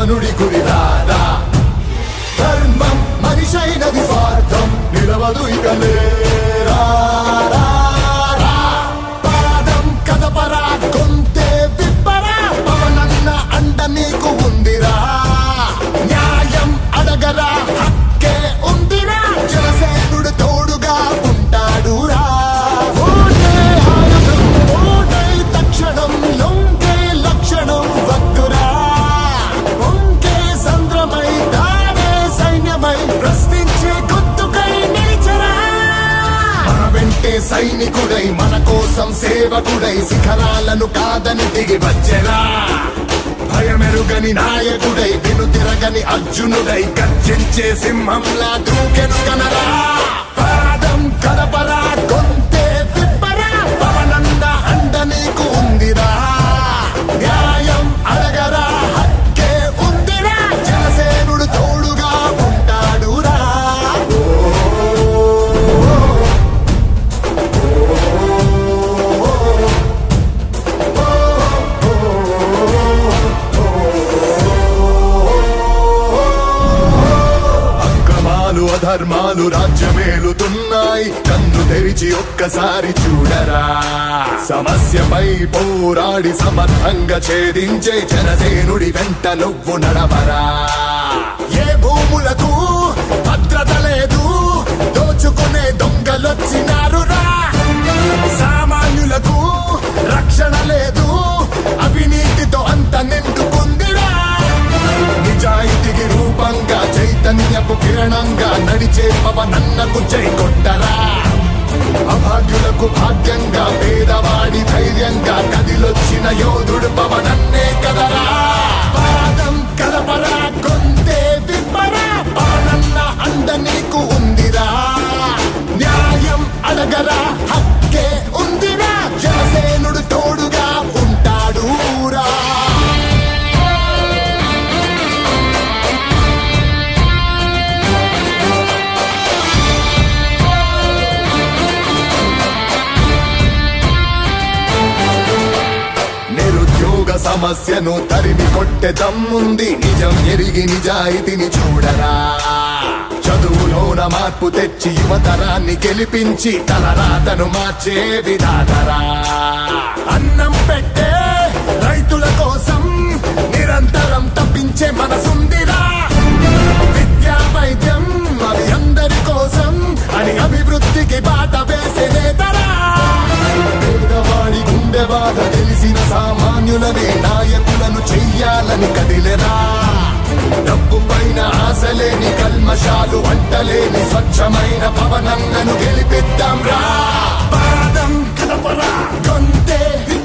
మానవుడి గురి రారా ధర్మం మనిషైనది స్వార్థం నిలవదు ఇక లేరా రా, రా. పాదం కదపరా గొంతే విప్పరా పవనన్న అండ నీకు ఉందిరా న్యాయం అడగరా హక్కే ఉందిరా జనసేనుడు తోడుగా ఉంటాడురా ఓటే ఆయుధం ఓటే తక్షణం లొంగే లక్షణం వద్దురా పొంగే సంద్రమై దాడే సైన్యమై ప్రశ్నించే గొంతుకై నిలిచరా మన వెంటే సైనికుడై మన కోసం సేవకుడై శిఖరాలను కాదని దిగి వచ్చెరా భయమెరుగని నాయకుడై వెనుతిరగని అర్జునుడై గర్జించే సింహంలా దూకెను కనరా పాదం కదపరా గొంతే విప్పరా పవనంద అండ నీకు ఉందిరా న్యాయం అడగరా హక్కే ఉందిరా జనసేనుడు తోడుగా ఉంటాడురా అక్రమాలు అధర్మాలు రాజ్యమేలుతున్నాయి కన్ను తెరిచి ఒక్కసారి చూడరా సమస్యపై పోరాడి సమర్థంగా ఛేదించే జనసేనుడి వెంట నువ్వు నడవరా ఏ భూములకు భద్రత లేదు దోచుకునే దొంగలొచ్చినారురా సామాన్యులకు రక్షణ లేదు అవినీతితో అంత నిండుకుందిరా నిజాయితీకి రూపంగా చైతన్యపు కిరణంగా నడిచే పవనన్నకు జై కొట్టరా అభాగ్యులకు భాగ్యంగా పేదవాడి ధైర్యంగా కదిలొచ్చిన యోధుడు పవనన్నే కదరా పాదం కలపరా గొంతే విప్పరా పవనన్న అండ నీకు ఉందిరా న్యాయం అడగరా హక్కే ఉందిరా జనసేనుడు తోడుగా ఉంటాడురా నిరుద్యోగ సమస్యను తరిమి కొట్టే దమ్ముంది నిజం ఎరిగి నిజాయితీని చూడరా చదువులోన మార్పు తెచ్చి యువతరాన్ని గెలిపించి తలరాతను మార్చే విధాతరా అన్నం పెట్టే రైతుల కోసం నిరంతరం తప్పించే మనసుందిరా విద్యా వైద్యం అవి అందరి కోసం అని అభివృద్ధికి బాట వేసే నేతరా పేదవాడి గుండె బాధ తెలిసిన సామాన్యులనే నాయకులను చెయ్యాలని కదిలెరా డబ్బు పైన ఆశలేని కల్మషాలు వంటలేని స్వచ్ఛమైన పవనన్నను గెలిపిద్దాం రా పాదం కలపరా గొంతే